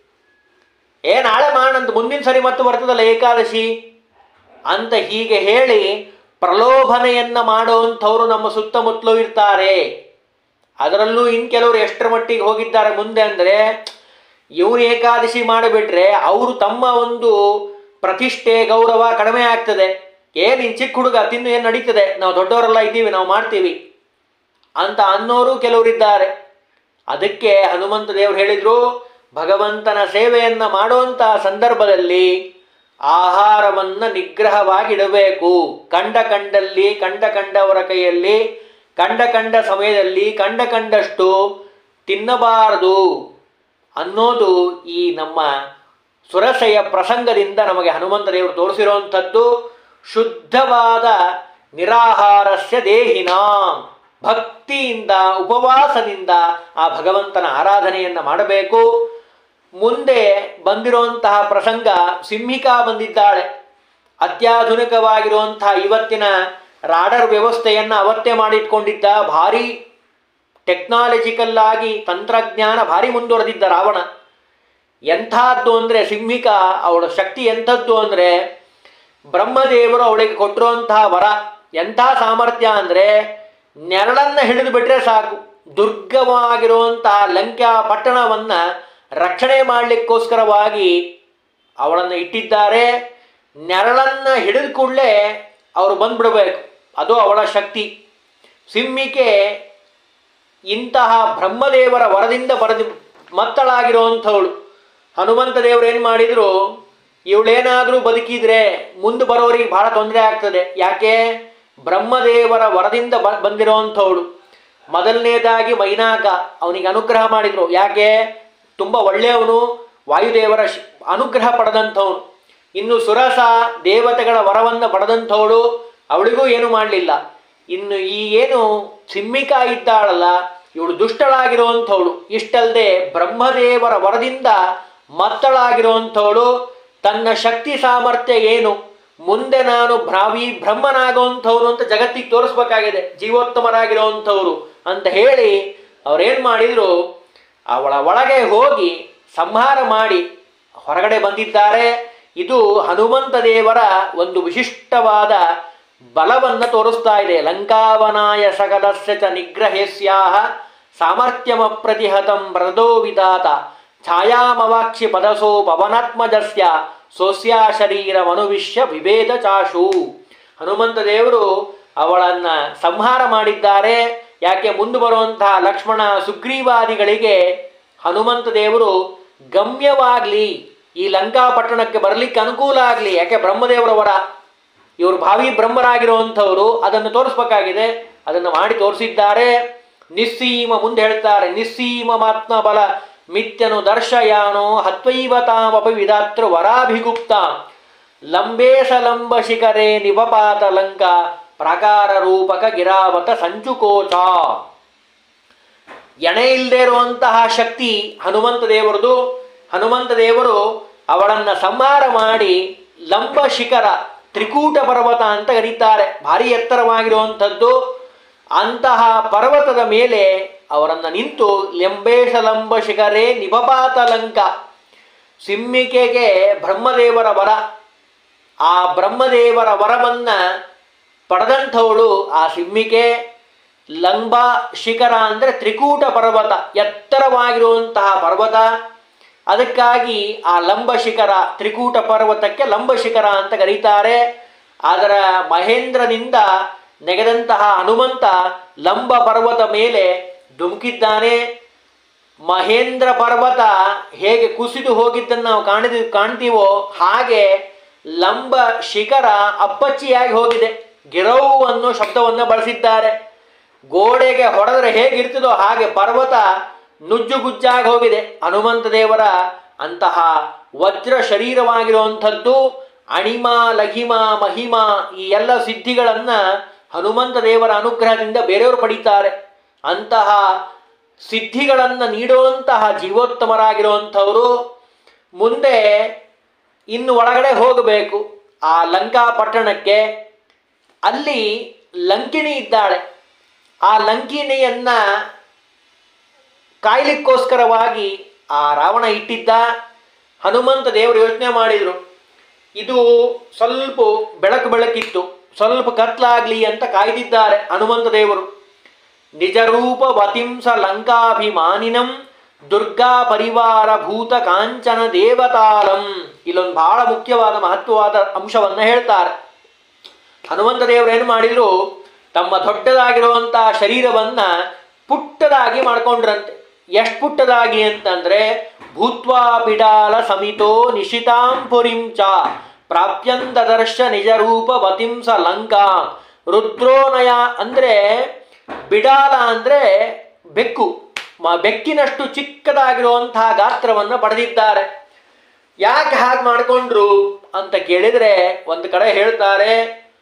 ಏ ನಾಳೆ ಮಾಡಂತ ಮುಂದಿನ ಸರಿ ಮತ್ತೆ ಬರ್ತದಲ್ಲ ಏಕಾದಶಿ ಅಂತ ಹೀಗೆ ಹೇಳಿ ಪ್ರಲೋಭನೆಯನ್ನ ಮಾಡುವಂಥವ್ರು ನಮ್ಮ ಸುತ್ತಮುತ್ತಲೂ ಇರ್ತಾರೆ ಅದರಲ್ಲೂ ಇನ್ ಕೆಲವರು ಎಷ್ಟರ ಮಟ್ಟಿಗೆ ಹೋಗಿದ್ದಾರೆ ಮುಂದೆ ಅಂದರೆ ಇವ್ರು ಏಕಾದಶಿ ಮಾಡಿಬಿಟ್ರೆ ಅವರು ತಮ್ಮ ಒಂದು ಪ್ರತಿಷ್ಠೆ ಗೌರವ ಕಡಿಮೆ ಆಗ್ತದೆ ಏ ನೀನು ಚಿಕ್ಕ ಹುಡುಗ ತಿನ್ನು ಏನು ನಡೀತದೆ ನಾವು ದೊಡ್ಡವರೆಲ್ಲ ಇದ್ದೀವಿ ನಾವು ಮಾಡ್ತೀವಿ ಅಂತ ಅನ್ನೋರು ಕೆಲವರಿದ್ದಾರೆ ಅದಕ್ಕೆ ಹನುಮಂತ ದೇವರು ಹೇಳಿದ್ರು ಭಗವಂತನ ಸೇವೆಯನ್ನ ಮಾಡುವಂತಹ ಸಂದರ್ಭದಲ್ಲಿ ಆಹಾರವನ್ನ ನಿಗ್ರಹವಾಗಿಡಬೇಕು ಕಂಡ ಕಂಡಲ್ಲಿ ಕಂಡ ಕಂಡವರ ಕೈಯಲ್ಲಿ ಕಂಡ ಕಂಡ ಸಮಯದಲ್ಲಿ ಕಂಡ ಕಂಡಷ್ಟು ತಿನ್ನಬಾರದು ಅನ್ನೋದು ಈ ನಮ್ಮ ಸುರಸೆಯ ಪ್ರಸಂಗದಿಂದ ನಮಗೆ ಹನುಮಂತ ದೇವರು ತೋರಿಸಿರುವಂಥದ್ದು ಶುದ್ಧವಾದ ನಿರಾಹಾರಸ್ಯ ದೇಹಿನಾಂ ಭಕ್ತಿಯಿಂದ ಉಪವಾಸದಿಂದ ಆ ಭಗವಂತನ ಆರಾಧನೆಯನ್ನು ಮಾಡಬೇಕು ಮುಂದೆ ಬಂದಿರುವಂತಹ ಪ್ರಸಂಗ ಸಿಂಹಿಕಾ ಬಂದಿದ್ದಾಳೆ ಅತ್ಯಾಧುನಿಕವಾಗಿರುವಂತಹ ಇವತ್ತಿನ ರಾಡರ್ ವ್ಯವಸ್ಥೆಯನ್ನು ಅವತ್ತೇ ಮಾಡಿಟ್ಕೊಂಡಿದ್ದ ಭಾರಿ ಟೆಕ್ನಾಲಜಿಕಲ್ ಆಗಿ ತಂತ್ರಜ್ಞಾನ ಭಾರಿ ಮುಂದುವರೆದಿದ್ದ ರಾವಣ ಎಂಥದ್ದು ಅಂದರೆ ಸಿಂಹಿಕಾ ಅವಳ ಶಕ್ತಿ ಎಂಥದ್ದು ಅಂದರೆ ಬ್ರಹ್ಮದೇವರು ಅವಳಿಗೆ ಕೊಟ್ಟಿರುವಂತಹ ವರ ಎಂಥ ಸಾಮರ್ಥ್ಯ ಅಂದರೆ ನೆರಳನ್ನು ಹಿಡಿದು ಬಿಟ್ರೆ ಸಾಕು ದುರ್ಗವಾಗಿರುವಂತಹ ಲಂಕಾ ಪಟ್ಟಣವನ್ನು ರಕ್ಷಣೆ ಮಾಡಲಿಕ್ಕೋಸ್ಕರವಾಗಿ ಅವಳನ್ನು ಇಟ್ಟಿದ್ದಾರೆ ನೆರಳನ್ನು ಹಿಡಿದ ಕೂಡಲೇ ಅವರು ಬಂದ್ಬಿಡಬೇಕು ಅದು ಅವಳ ಶಕ್ತಿ ಸಿಂಹಿಕೆ ಇಂತಹ ಬ್ರಹ್ಮದೇವರ ವರದಿಂದ ಬರೆದು ಮತ್ತಳಾಗಿರುವಂಥವಳು ಹನುಮಂತ ದೇವರು ಏನು ಮಾಡಿದರು ಇವಳೇನಾದರೂ ಬದುಕಿದ್ರೆ ಮುಂದೆ ಬರೋರಿಗೆ ಬಹಳ ತೊಂದರೆ ಆಗ್ತದೆ ಯಾಕೆ ಬ್ರಹ್ಮದೇವರ ವರದಿಂದ ಬ ಬಂದಿರೋವಂಥವಳು ಮೊದಲನೇದಾಗಿ ಮೈನಾಕ ಅವನಿಗೆ ಅನುಗ್ರಹ ಮಾಡಿದ್ರು ಯಾಕೆ ತುಂಬ ಒಳ್ಳೆಯವನು ವಾಯುದೇವರ ಶ್- ಅನುಗ್ರಹ ಪಡೆದಂಥವನು ಇನ್ನು ಸುರಸ ದೇವತೆಗಳ ವರವನ್ನು ಪಡೆದಂಥವಳು ಅವಳಿಗೂ ಏನು ಮಾಡಲಿಲ್ಲ ಇನ್ನು ಈ ಏನು ಸಿಮ್ಮಿಕ ಇದ್ದಾಳಲ್ಲ ಇವಳು ದುಷ್ಟಳಾಗಿರುವಂಥವಳು ಇಷ್ಟಲ್ಲದೆ ಬ್ರಹ್ಮದೇವರ ವರದಿಂದ ಮತ್ತಳಾಗಿರುವಂಥವಳು ತನ್ನ ಶಕ್ತಿ ಸಾಮರ್ಥ್ಯ ಏನು ಮುಂದೆ ನಾನು ಭ್ರಾವಿ ಬ್ರಹ್ಮನಾಗುವಂಥವ್ರು ಅಂತ ಜಗತ್ತಿಗೆ ತೋರಿಸ್ಬೇಕಾಗಿದೆ ಜೀವೋತ್ತಮರಾಗಿರುವಂಥವ್ರು ಅಂತ ಹೇಳಿ ಅವ್ರೇನು ಮಾಡಿದ್ರು ಅವಳ ಒಳಗೆ ಹೋಗಿ ಸಂಹಾರ ಮಾಡಿ ಹೊರಗಡೆ ಬಂದಿದ್ದಾರೆ ಇದು ಹನುಮಂತ ದೇವರ ಒಂದು ವಿಶಿಷ್ಟವಾದ ಬಲವನ್ನು ತೋರಿಸ್ತಾ ಇದೆ ಲಂಕಾವನಾಯ ಸಕಲಸ್ಯ ಚ ನಿಗ್ರಹೇಸ್ಯಾಹ ಸಾಮರ್ಥ್ಯಮಪ್ರತಿಹತಂ ಪ್ರದೋ ವಿಧಾತ ಛಾಯಾಮವಾಕ್ಷಿ ಪದಸೋ ಪವನಾತ್ಮಜಸ್ಯ ಸೋಸ್ಯಾ ಶರೀರ ಮನುವಿಶ್ಯ ವಿಭೇದ ಚಾಶು ಹನುಮಂತ ದೇವರು ಅವಳನ್ನ ಸಂಹಾರ ಮಾಡಿದ್ದಾರೆ ಯಾಕೆ ಮುಂದೆ ಬರುವಂತಹ ಲಕ್ಷ್ಮಣ ಸುಗ್ರೀವಾದಿಗಳಿಗೆ ಹನುಮಂತ ದೇವರು ಗಮ್ಯವಾಗ್ಲಿ ಈ ಲಂಕಾಪಟ್ಟಣಕ್ಕೆ ಬರಲಿಕ್ಕೆ ಅನುಕೂಲ ಆಗಲಿ ಯಾಕೆ ಬ್ರಹ್ಮದೇವರ ವರ ಇವರು ಭಾವಿ ಬ್ರಹ್ಮರಾಗಿರುವಂಥವರು ಅದನ್ನು ತೋರಿಸ್ಬೇಕಾಗಿದೆ ಅದನ್ನು ಮಾಡಿ ತೋರಿಸಿದ್ದಾರೆ ನಿಸ್ಸೀಮ ಮುಂದೆ ಹೇಳ್ತಾರೆ ನಿಸ್ಸೀಮ ಮಾತ್ಮ ಬಲ ಮಿತ್ಯನು ದರ್ಶಯಾನೋ ಹತ್ವೈವ ತಾಮಪಿ ವಿಧಾತೃ ವರಾಭಿಗುಪ್ತ ಲಂಬೇಶ ಲಂಬ ಶಿಖರೆ ನಿವಪಾತ ಲಂಕ ಪ್ರಾಕಾರ ರೂಪಕ ಗಿರಾವತ ಸಂಚುಕೋಚ ಎಣೆ ಇಲ್ಲದೆ ಇರುವಂತಹ ಶಕ್ತಿ ಹನುಮಂತ ದೇವರದು ಹನುಮಂತ ದೇವರು ಅವಳನ್ನು ಸಂಹಾರ ಮಾಡಿ ಲಂಬ ಶಿಖರ ತ್ರಿಕೂಟ ಪರ್ವತ ಅಂತ ಕರೀತಾರೆ ಭಾರಿ ಎತ್ತರವಾಗಿರುವಂಥದ್ದು ಅಂತಹ ಪರ್ವತದ ಮೇಲೆ ಅವರನ್ನು ನಿಂತು ಲಂಬೇಶ ಲಂಬ ಶಿಖರೇ ನಿಪಪಾತ ಲಂಕ ಸಿಮ್ಮಿಕೆಗೆ ಬ್ರಹ್ಮದೇವರ ವರ ಆ ಬ್ರಹ್ಮದೇವರ ವರವನ್ನ ಪಡೆದಂಥವಳು ಆ ಸಿಮ್ಮಿಕೆ ಲಂಬ ಶಿಖರ ಅಂದರೆ ತ್ರಿಕೂಟ ಪರ್ವತ ಎತ್ತರವಾಗಿರುವಂತಹ ಪರ್ವತ ಅದಕ್ಕಾಗಿ ಆ ಲಂಬ ಶಿಖರ ತ್ರಿಕೂಟ ಪರ್ವತಕ್ಕೆ ಲಂಬ ಶಿಖರ ಅಂತ ಕರೀತಾರೆ ಅದರ ಮಹೇಂದ್ರನಿಂದ ನೆಗೆದಂತಹ ಹನುಮಂತ ಲಂಬ ಪರ್ವತ ಮೇಲೆ ಧುಮುಕಿದ್ದಾನೆ ಮಹೇಂದ್ರ ಪರ್ವತ ಹೇಗೆ ಕುಸಿದು ಹೋಗಿದ್ದನ್ನು ನಾವು ಕಾಣಿದ ಕಾಣ್ತೀವೋ ಹಾಗೆ ಲಂಬ ಶಿಖರ ಅಪ್ಪಚ್ಚಿಯಾಗಿ ಹೋಗಿದೆ ಗಿರವು ಅನ್ನೋ ಶಬ್ದವನ್ನು ಬಳಸಿದ್ದಾರೆ ಗೋಡೆಗೆ ಹೊಡೆದರೆ ಹೇಗಿರ್ತದೋ ಹಾಗೆ ಪರ್ವತ ನುಜ್ಜುಗುಜ್ಜಾಗಿ ಹೋಗಿದೆ ಹನುಮಂತ ದೇವರ ಅಂತಹ ವಜ್ರ ಶರೀರವಾಗಿರುವಂಥದ್ದು ಅಣಿಮ ಲಘಿಮ ಮಹಿಮ ಈ ಎಲ್ಲ ಸಿದ್ಧಿಗಳನ್ನು ಹನುಮಂತ ದೇವರ ಅನುಗ್ರಹದಿಂದ ಬೇರೆಯವರು ಪಡೀತಾರೆ ಅಂತಹ ಸಿದ್ಧಿಗಳನ್ನು ನೀಡುವಂತಹ ಜೀವೋತ್ತಮರಾಗಿರುವಂಥವರು ಮುಂದೆ ಇನ್ನು ಒಳಗಡೆ ಹೋಗಬೇಕು ಆ ಲಂಕಾ ಪಟ್ಟಣಕ್ಕೆ ಅಲ್ಲಿ ಲಂಕಿಣಿ ಇದ್ದಾಳೆ ಆ ಲಂಕಿಣಿಯನ್ನ ಕಾಯ್ಲಿಕ್ಕೋಸ್ಕರವಾಗಿ ಆ ರಾವಣ ಇಟ್ಟಿದ್ದ ಹನುಮಂತ ದೇವರು ಯೋಚನೆ ಮಾಡಿದರು ಇದು ಸ್ವಲ್ಪ ಬೆಳಕು ಬೆಳಕಿತ್ತು ಸ್ವಲ್ಪ ಕತ್ಲಾಗ್ಲಿ ಅಂತ ಕಾಯ್ದಿದ್ದಾರೆ ಹನುಮಂತ ದೇವರು ನಿಜರೂಪ ವತಿಂಸ ಲಂಕಾಭಿಮಾನಿನಂ ದುರ್ಗಾ ಪರಿವಾರ ಭೂತ ಕಾಂಚನ ದೇವತಾಲಂ ಇಲ್ಲೊಂದು ಬಹಳ ಮುಖ್ಯವಾದ ಮಹತ್ವವಾದ ಅಂಶವನ್ನ ಹೇಳ್ತಾರೆ ಹನುಮಂತ ದೇವರು ಏನು ಮಾಡಿದ್ರು ತಮ್ಮ ದೊಡ್ಡದಾಗಿರುವಂತಹ ಶರೀರವನ್ನ ಪುಟ್ಟದಾಗಿ ಮಾಡ್ಕೊಂಡ್ರಂತೆ ಎಷ್ಟು ಪುಟ್ಟದಾಗಿ ಅಂತಂದ್ರೆ ಭೂತ್ವಾ ಬಿಡಾಲ ಸಮಿತೋ ನಿಶಿತಾಂ ಪುರಿಂ ಚ ಪ್ರಾಪ್ಯಂತದರ್ಶ ನಿಜರೂಪ ವತಿಂಸ ಲಂಕಾ ರುದ್ರೋನಯ ಅಂದ್ರೆ ಬಿಡಾಲ ಅಂದ್ರೆ ಬೆಕ್ಕು ಮ- ಬೆಕ್ಕಿನಷ್ಟು ಚಿಕ್ಕದಾಗಿರುವಂತಹ ಗಾತ್ರವನ್ನು ಪಡೆದಿದ್ದಾರೆ ಯಾಕೆ ಹಾಗೆ ಮಾಡಿಕೊಂಡ್ರು ಅಂತ ಕೇಳಿದ್ರೆ ಒಂದು ಕಡೆ ಹೇಳ್ತಾರೆ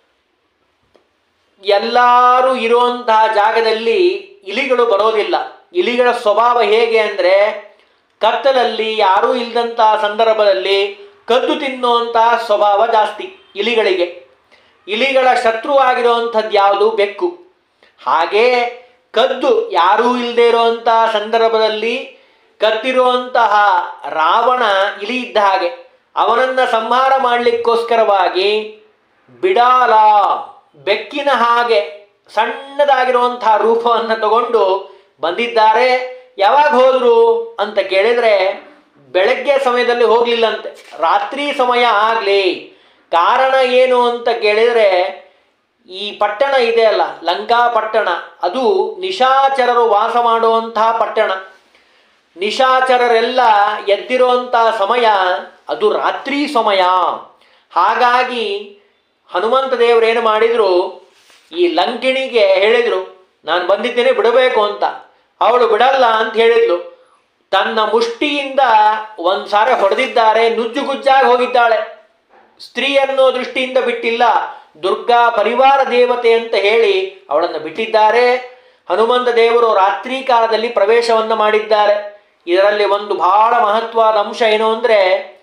ಎಲ್ಲರೂ ಇರುವಂತಹ ಜಾಗದಲ್ಲಿ ಇಲಿಗಳು ಬರೋದಿಲ್ಲ ಇಲಿಗಳ ಸ್ವಭಾವ ಹೇಗೆ ಅಂದರೆ ಕತ್ತಲಲ್ಲಿ ಯಾರೂ ಇಲ್ಲದಂತಹ ಸಂದರ್ಭದಲ್ಲಿ ಕದ್ದು ತಿನ್ನುವಂತಹ ಸ್ವಭಾವ ಜಾಸ್ತಿ ಇಲಿಗಳಿಗೆ ಇಲಿಗಳ ಶತ್ರುವಾಗಿರುವಂಥದ್ದು ಯಾವುದು ಬೆಕ್ಕು ಹಾಗೆ ಕದ್ದು ಯಾರೂ ಇಲ್ಲದೆ ಇರುವಂತಹ ಸಂದರ್ಭದಲ್ಲಿ ಕತ್ತಿರುವಂತಹ ರಾವಣ ಇಲಿ ಇದ್ದ ಹಾಗೆ ಅವನನ್ನ ಸಂಹಾರ ಮಾಡಲಿಕ್ಕೋಸ್ಕರವಾಗಿ ಬಿಡಾಲ ಬೆಕ್ಕಿನ ಹಾಗೆ ಸಣ್ಣದಾಗಿರುವಂತಹ ರೂಪವನ್ನು ತಗೊಂಡು ಬಂದಿದ್ದಾರೆ ಯಾವಾಗ ಹೋದ್ರು ಅಂತ ಕೇಳಿದ್ರೆ ಬೆಳಗ್ಗೆ ಸಮಯದಲ್ಲಿ ಹೋಗ್ಲಿಲ್ಲಂತೆ ರಾತ್ರಿ ಸಮಯ ಆಗಲಿ ಕಾರಣ ಏನು ಅಂತ ಕೇಳಿದರೆ ಈ ಪಟ್ಟಣ ಇದೆ ಅಲ್ಲ ಲಂಕಾ ಪಟ್ಟಣ ಅದು ನಿಶಾಚರರು ವಾಸ ಮಾಡುವಂತಹ ಪಟ್ಟಣ ನಿಶಾಚರರೆಲ್ಲ ಎದ್ದಿರುವಂತಹ ಸಮಯ ಅದು ರಾತ್ರಿ ಸಮಯ ಹಾಗಾಗಿ ಹನುಮಂತ ದೇವರೇನು ಮಾಡಿದರು ಈ ಲಂಕಿಣಿಗೆ ಹೇಳಿದರು ನಾನು ಬಂದಿದ್ದೇನೆ ಬಿಡಬೇಕು ಅಂತ ಅವಳು ಬಿಡಲ್ಲ ಅಂತ ಹೇಳಿದ್ಲು ತನ್ನ ಮುಷ್ಟಿಯಿಂದ ಒಂದು ಸಾರಿ ಹೊಡೆದಿದ್ದಾರೆ ನುಜ್ಜುಗುಜ್ಜಾಗಿ ಹೋಗಿದ್ದಾಳೆ ಸ್ತ್ರೀ ಅನ್ನೋ ದೃಷ್ಟಿಯಿಂದ ಬಿಟ್ಟಿಲ್ಲ ದುರ್ಗಾ ಪರಿವಾರ ದೇವತೆ ಅಂತ ಹೇಳಿ ಅವಳನ್ನು ಬಿಟ್ಟಿದ್ದಾರೆ ಹನುಮಂತ ದೇವರು ರಾತ್ರಿ ಕಾಲದಲ್ಲಿ ಪ್ರವೇಶವನ್ನು ಮಾಡಿದ್ದಾರೆ ಇದರಲ್ಲಿ ಒಂದು ಬಹಳ ಮಹತ್ವದ ಅಂಶ ಏನು ಅಂದರೆ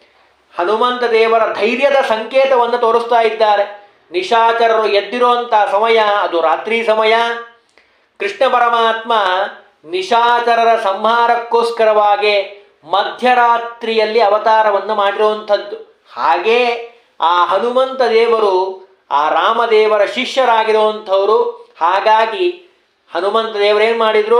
ಹನುಮಂತ ದೇವರ ಧೈರ್ಯದ ಸಂಕೇತವನ್ನು ತೋರಿಸ್ತಾ ಇದ್ದಾರೆ ನಿಶಾಚರರು ಎದ್ದಿರುವಂಥ ಸಮಯ ಅದು ರಾತ್ರಿ ಸಮಯ ಕೃಷ್ಣ ಪರಮಾತ್ಮ ನಿಶಾಚರರ ಸಂಹಾರಕ್ಕೋಸ್ಕರವಾಗಿ ಮಧ್ಯರಾತ್ರಿಯಲ್ಲಿ ಅವತಾರವನ್ನು ಮಾಡಿರುವಂಥದ್ದು ಹಾಗೆ ಆ ಹನುಮಂತ ದೇವರು ಆ ರಾಮದೇವರ ಶಿಷ್ಯರಾಗಿರುವಂಥವರು ಹಾಗಾಗಿ ಹನುಮಂತ ದೇವರೇನು ಮಾಡಿದರು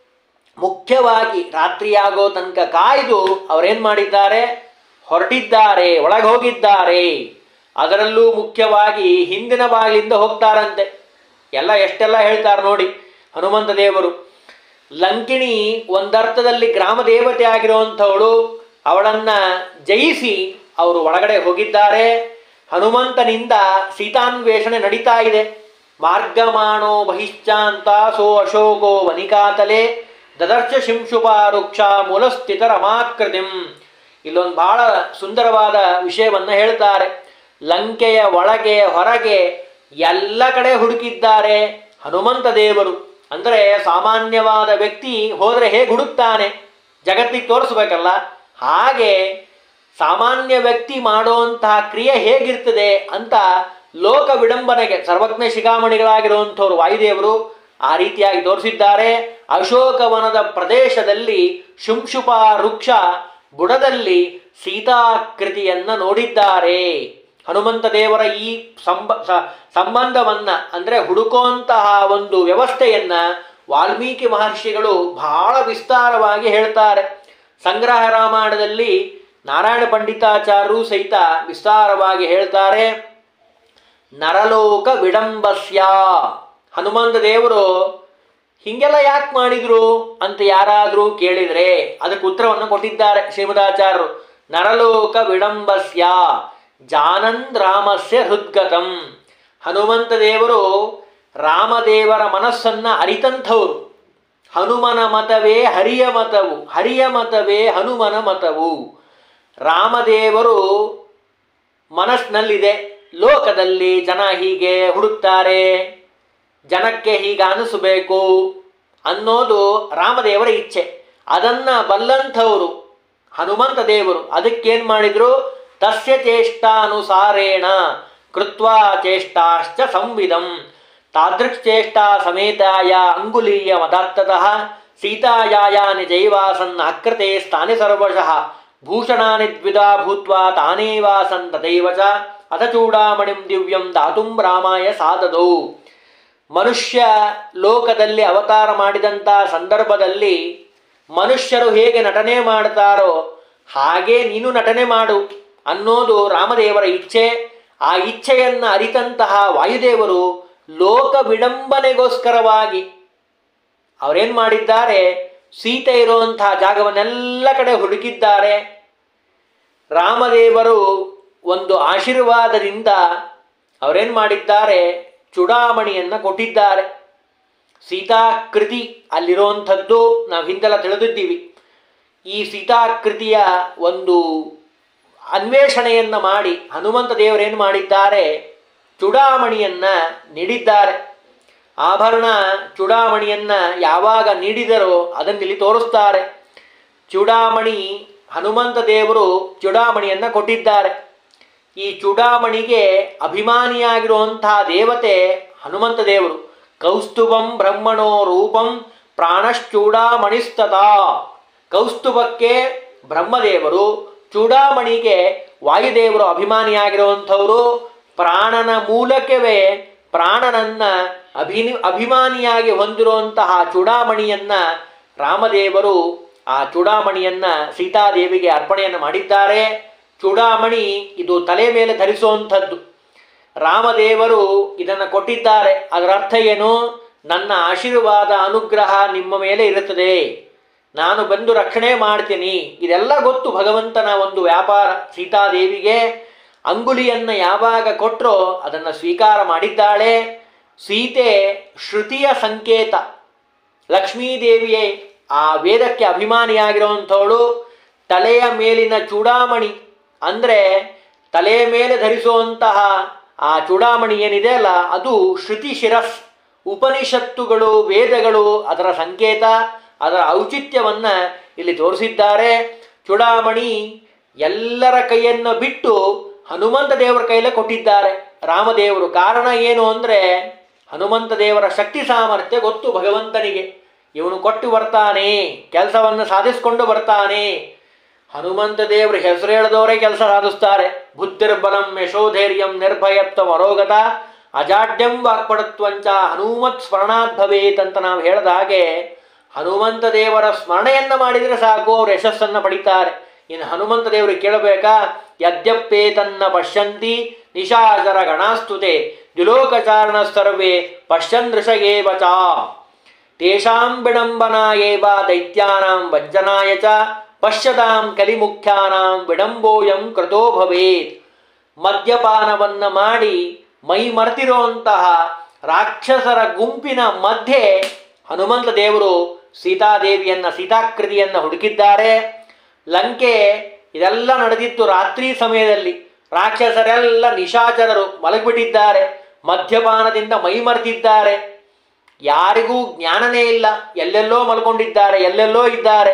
ಮುಖ್ಯವಾಗಿ ರಾತ್ರಿಯಾಗೋ ತನಕ ಕಾಯ್ದು ಅವರೇನು ಮಾಡಿದ್ದಾರೆ ಹೊರಟಿದ್ದಾರೆ ಒಳಗೆ ಹೋಗಿದ್ದಾರೆ ಅದರಲ್ಲೂ ಮುಖ್ಯವಾಗಿ ಹಿಂದಿನ ಬಾಗಿಲಿಂದ ಹೋಗ್ತಾರಂತೆ ಎಲ್ಲ ಎಷ್ಟೆಲ್ಲ ಹೇಳ್ತಾರೆ ನೋಡಿ ಹನುಮಂತ ದೇವರು ಲಂಕಿಣಿ ಒಂದರ್ಥದಲ್ಲಿ ಗ್ರಾಮ ದೇವತೆ ಆಗಿರುವಂಥವಳು ಅವಳನ್ನು ಜಯಿಸಿ ಅವರು ಒಳಗಡೆ ಹೋಗಿದ್ದಾರೆ ಹನುಮಂತನಿಂದ ಸೀತಾನ್ವೇಷಣೆ ನಡೀತಾ ಇದೆ ಮಾರ್ಗಮಾಣೋ ಬಹಿಶ್ಚಾಂತ ಸೋ ಅಶೋಕೋ ವನಿಕಾತಲೆ ದದರ್ಶ ಶಿಂಶುಪ ವೃಕ್ಷ ಮೂಲಸ್ಥಿತ ರಮಾಕೃತಿಂ ಇಲ್ಲೊಂದು ಬಹಳ ಸುಂದರವಾದ ವಿಷಯವನ್ನು ಹೇಳ್ತಾರೆ ಲಂಕೆಯ ಒಳಗೆ ಹೊರಗೆ ಎಲ್ಲ ಕಡೆ ಹುಡುಕಿದ್ದಾರೆ ಹನುಮಂತ ದೇವರು ಅಂದರೆ ಸಾಮಾನ್ಯವಾದ ವ್ಯಕ್ತಿ ಹೋದರೆ ಹೇಗೆ ಹುಡುಕ್ತಾನೆ ಜಗತ್ತಿಗೆ ತೋರಿಸ್ಬೇಕಲ್ಲ ಹಾಗೆ ಸಾಮಾನ್ಯ ವ್ಯಕ್ತಿ ಮಾಡುವಂತಹ ಕ್ರಿಯೆ ಹೇಗಿರ್ತದೆ ಅಂತ ಲೋಕ ವಿಡಂಬನೆಗೆ ಸರ್ವಜ್ಞ ಶಿಖಾಮಣಿಗಳಾಗಿರುವಂಥವ್ರು ವಾಯುದೇವರು ಆ ರೀತಿಯಾಗಿ ತೋರಿಸಿದ್ದಾರೆ ಅಶೋಕವನದ ಪ್ರದೇಶದಲ್ಲಿ ಶುಂಶುಪ ವೃಕ್ಷ ಬುಡದಲ್ಲಿ ಸೀತಾಕೃತಿಯನ್ನ ನೋಡಿದ್ದಾರೆ ಹನುಮಂತ ದೇವರ ಈ ಸಂಬ ಸ- ಸಂಬಂಧವನ್ನ ಅಂದರೆ ಹುಡುಕುವಂತಹ ಒಂದು ವ್ಯವಸ್ಥೆಯನ್ನ ವಾಲ್ಮೀಕಿ ಮಹರ್ಷಿಗಳು ಬಹಳ ವಿಸ್ತಾರವಾಗಿ ಹೇಳ್ತಾರೆ ಸಂಗ್ರಹ ರಾಮಾಯಣದಲ್ಲಿ ನಾರಾಯಣ ಪಂಡಿತಾಚಾರ್ಯರು ಸಹಿತ ವಿಸ್ತಾರವಾಗಿ ಹೇಳ್ತಾರೆ ನರಲೋಕ ವಿಡಂಬಸ್ಯ ಹನುಮಂತ ದೇವರು ಹಿಂಗೆಲ್ಲ ಯಾಕೆ ಮಾಡಿದ್ರು ಅಂತ ಯಾರಾದರೂ ಕೇಳಿದರೆ ಅದಕ್ಕೆ ಉತ್ತರವನ್ನು ಕೊಟ್ಟಿದ್ದಾರೆ ಶ್ರೀಮದಾಚಾರ್ಯರು ನರಲೋಕ ವಿಡಂಬಸ್ಯ ಜಾನನ್ ರಾಮಸ್ಯ ಹೃದ್ಗತಂ ಹನುಮಂತ ದೇವರು ರಾಮದೇವರ ಮನಸ್ಸನ್ನ ಅರಿತಂಥವ್ರು ಹನುಮನ ಮತವೇ ಹರಿಯ ಮತವು ಹರಿಯ ಮತವೇ ಹನುಮನ ಮತವು ರಾಮದೇವರು ಮನಸ್ಸಿನಲ್ಲಿದೆ ಲೋಕದಲ್ಲಿ ಜನ ಹೀಗೆ ಹುಡುಕ್ತಾರೆ ಜನಕ್ಕೆ ಹೀಗೆ ಅನಿಸಬೇಕು ಅನ್ನೋದು ರಾಮದೇವರ ಇಚ್ಛೆ ಅದನ್ನ ಬಲ್ಲಂಥವರು ಹನುಮಂತ ದೇವರು ಅದಕ್ಕೇನು ಮಾಡಿದ್ರು ತಸ್ಯ ಚೇಷ್ಟಾನುಸಾರೇಣ ಕೃತ್ವಾ ಚೇಷ್ಟಾಶ್ಚ ಸಂವಿಧಂ ತಾದೃಕ್ಚೇಷ್ಟಾ ಸಮೇತಾಯ ಅಂಗುಲೀಯ ಮದಾತ್ತತಃ ಸೀತಾಯಾಯಾನಿ ಜೈವಾಸನ್ ಅಕೃತೆ ಸ್ಥಾನಿ ಸರ್ವಶಃ ಭೂಷಣಾನಿ ದ್ವಿಧಾ ಭೂತ್ವಾ ತಾನೇವಾಸನ್ ತಥೈವ ಚ ಅಥ ಚೂಡಾಮಣಿಂ ದಿವ್ಯಂ ದಾತುಂ ರಾಮಾಯ ಸಾಧದೌ ಮನುಷ್ಯ ಲೋಕದಲ್ಲಿ ಅವತಾರ ಮಾಡಿದಂಥ ಸಂದರ್ಭದಲ್ಲಿ ಮನುಷ್ಯರು ಹೇಗೆ ನಟನೆ ಮಾಡ್ತಾರೋ ಹಾಗೆ ನೀನು ನಟನೆ ಮಾಡು ಅನ್ನೋದು ರಾಮದೇವರ ಇಚ್ಛೆ ಆ ಇಚ್ಛೆಯನ್ನು ಅರಿತಂತಹ ವಾಯುದೇವರು ಲೋಕ ವಿಡಂಬನೆಗೋಸ್ಕರವಾಗಿ ಅವರೇನು ಮಾಡಿದ್ದಾರೆ ಸೀತೆ ಇರುವಂತಹ ಜಾಗವನ್ನೆಲ್ಲ ಕಡೆ ಹುಡುಕಿದ್ದಾರೆ ರಾಮದೇವರು ಒಂದು ಆಶೀರ್ವಾದದಿಂದ ಅವರೇನು ಮಾಡಿದ್ದಾರೆ ಚೂಡಾಮಣಿಯನ್ನು ಕೊಟ್ಟಿದ್ದಾರೆ ಸೀತಾಕೃತಿ ಅಲ್ಲಿರುವಂಥದ್ದು ನಾವು ಹಿಂದೆಲ್ಲ ತಿಳಿದಿದ್ದೀವಿ ಈ ಸೀತಾಕೃತಿಯ ಒಂದು ಅನ್ವೇಷಣೆಯನ್ನು ಮಾಡಿ ಹನುಮಂತ ದೇವರೇನು ಮಾಡಿದ್ದಾರೆ ಚೂಡಾಮಣಿಯನ್ನ ನೀಡಿದ್ದಾರೆ ಆಭರಣ ಚೂಡಾಮಣಿಯನ್ನ ಯಾವಾಗ ನೀಡಿದರೋ ಅದನ್ನಿಲ್ಲಿ ತೋರಿಸ್ತಾರೆ ಚೂಡಾಮಣಿ ಹನುಮಂತ ದೇವರು ಚೂಡಾಮಣಿಯನ್ನ ಕೊಟ್ಟಿದ್ದಾರೆ ಈ ಚೂಡಾಮಣಿಗೆ ಅಭಿಮಾನಿಯಾಗಿರುವಂತಹ ದೇವತೆ ಹನುಮಂತ ದೇವರು ಕೌಸ್ತುಭಂ ಬ್ರಹ್ಮಣೋ ರೂಪಂ ಪ್ರಾಣಶ್ಚೂಡಾಮಣಿಸ್ತತಾ ಕೌಸ್ತುಭಕ್ಕೆ ಬ್ರಹ್ಮದೇವರು ಚೂಡಾಮಣಿಗೆ ವಾಯುದೇವರು ಅಭಿಮಾನಿಯಾಗಿರುವಂಥವರು ಪ್ರಾಣನ ಮೂಲಕವೇ ಪ್ರಾಣನನ್ನ ಅಭಿನಿ ಅಭಿಮಾನಿಯಾಗಿ ಹೊಂದಿರುವಂತಹ ಚೂಡಾಮಣಿಯನ್ನ ರಾಮದೇವರು ಆ ಚೂಡಾಮಣಿಯನ್ನ ಸೀತಾದೇವಿಗೆ ಅರ್ಪಣೆಯನ್ನು ಮಾಡಿದ್ದಾರೆ ಚೂಡಾಮಣಿ ಇದು ತಲೆ ಮೇಲೆ ಧರಿಸುವಂಥದ್ದು ರಾಮದೇವರು ಇದನ್ನು ಕೊಟ್ಟಿದ್ದಾರೆ ಅದರ ಅರ್ಥ ಏನು ನನ್ನ ಆಶೀರ್ವಾದ ಅನುಗ್ರಹ ನಿಮ್ಮ ಮೇಲೆ ಇರುತ್ತದೆ ನಾನು ಬಂದು ರಕ್ಷಣೆ ಮಾಡ್ತೀನಿ ಇದೆಲ್ಲ ಗೊತ್ತು ಭಗವಂತನ ಒಂದು ವ್ಯಾಪಾರ ಸೀತಾದೇವಿಗೆ ಅಂಗುಲಿಯನ್ನು ಯಾವಾಗ ಕೊಟ್ಟರೋ ಅದನ್ನು ಸ್ವೀಕಾರ ಮಾಡಿದ್ದಾಳೆ ಸೀತೆ ಶ್ರುತಿಯ ಸಂಕೇತ ಲಕ್ಷ್ಮೀದೇವಿಯೇ ಆ ವೇದಕ್ಕೆ ಅಭಿಮಾನಿಯಾಗಿರುವಂಥವಳು ತಲೆಯ ಮೇಲಿನ ಚೂಡಾಮಣಿ ಅಂದರೆ ತಲೆಯ ಮೇಲೆ ಧರಿಸುವಂತಹ ಆ ಚೂಡಾಮಣಿ ಏನಿದೆ ಅಲ್ಲ ಅದು ಶ್ರುತಿ ಶಿರಸ್ ಉಪನಿಷತ್ತುಗಳು ವೇದಗಳು ಅದರ ಸಂಕೇತ ಅದರ ಔಚಿತ್ಯವನ್ನು ಇಲ್ಲಿ ತೋರಿಸಿದ್ದಾರೆ ಚೂಡಾಮಣಿ ಎಲ್ಲರ ಕೈಯನ್ನು ಬಿಟ್ಟು ಹನುಮಂತ ದೇವರ ಕೈಲೇ ಕೊಟ್ಟಿದ್ದಾರೆ ರಾಮದೇವರು ಕಾರಣ ಏನು ಅಂದರೆ ಹನುಮಂತ ದೇವರ ಶಕ್ತಿ ಸಾಮರ್ಥ್ಯ ಗೊತ್ತು ಭಗವಂತನಿಗೆ ಇವನು ಕೊಟ್ಟು ಬರ್ತಾನೆ ಕೆಲಸವನ್ನು ಸಾಧಿಸಿಕೊಂಡು ಬರ್ತಾನೆ ಹನುಮಂತ ದೇವರು ಹೆಸರು ಹೇಳಿದವರೇ ಕೆಲಸ ಸಾಧಿಸ್ತಾರೆ ಬುದ್ಧಿರ್ಬಲಂ ಯಶೋಧೈರ್ಯಂ ನಿರ್ಭಯತ್ವ ಅರೋಗತ ಅಜಾಡ್ಯಂ ವಾಕ್ಪಡತ್ವಂಚ ಹನುಮತ್ ಸ್ಮರಣಾತ್ ಭವೇತ್ ಅಂತ ನಾವು ಹೇಳಿದ ಹಾಗೆ ಹನುಮಂತ ದೇವರ ಸ್ಮರಣೆಯನ್ನು ಮಾಡಿದರೆ ಸಾಕು ಅವರು ಯಶಸ್ಸನ್ನು ಪಡಿತಾರೆ ಇನ್ನು ಹನುಮಂತ ದೇವರಿಗೆ ಕೇಳಬೇಕಾ ಯದ್ಯಪ್ಪೇ ತನ್ನ ಪಶ್ಯಂತಿ ನಿಶಾಚರ ಗಣಾಸ್ತುತೆ ದ್ವಿಲೋಕಚಾರಣ ಸರ್ವೇ ಪಶ್ಯನ್ ಋಷಗೇವ ಚ ತೇಷಾಂ ವಿಡಂಬನಾಯೇವ ದೈತ್ಯಾನಾಂ ವಂಚನಾಯ ಚ ಪಶ್ಯತಾಂ ಕಲಿಮುಖ್ಯಾನಾಂ ವಿಡಂಬೋಯಂ ಕೃತೋ ಭವೇತ್ ಮದ್ಯಪಾನವನ್ನು ಮಾಡಿ ಮೈ ಮರೆತಿರುವಂತಹ ರಾಕ್ಷಸರ ಗುಂಪಿನ ಮಧ್ಯೆ ಹನುಮಂತ ದೇವರು ಸೀತಾದೇವಿಯನ್ನ ಸೀತಾಕೃತಿಯನ್ನು ಹುಡುಕಿದ್ದಾರೆ ಲಂಕೆ ಇದೆಲ್ಲ ನಡೆದಿತ್ತು ರಾತ್ರಿ ಸಮಯದಲ್ಲಿ ರಾಕ್ಷಸರೆಲ್ಲ ನಿಶಾಚರರು ಮಲಗಿಬಿಟ್ಟಿದ್ದಾರೆ ಮದ್ಯಪಾನದಿಂದ ಮೈ ಮರೆತಿದ್ದಾರೆ ಯಾರಿಗೂ ಜ್ಞಾನನೇ ಇಲ್ಲ ಎಲ್ಲೆಲ್ಲೋ ಮಲ್ಕೊಂಡಿದ್ದಾರೆ ಎಲ್ಲೆಲ್ಲೋ ಇದ್ದಾರೆ